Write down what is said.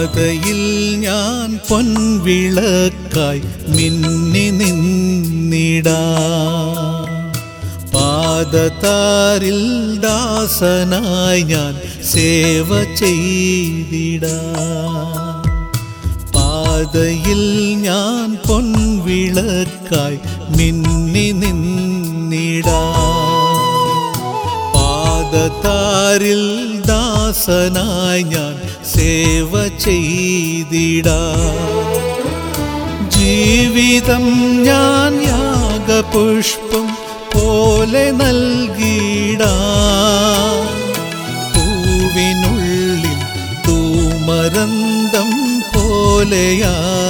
പാതയിൽ ഞാൻ പൊൻവിളക്കായി മിന്നി നിന്നിടാ പാദതാരിൽ ദാസനായി ഞാൻ സേവ ചെയ്തിടാ പാതയിൽ ഞാൻ പൊൻവിളക്കായി മിന്നി നിന്നിടാ പാദതാരിൽ ദാസനായി ഞാൻ സേവ ചെയ്തിടാ ജീവിതം ഞാൻ യാഗപുഷ്പം പോലെ നൽകിടാ പൂവിനുള്ളിൽ തൂമരന്തം പോലെയാ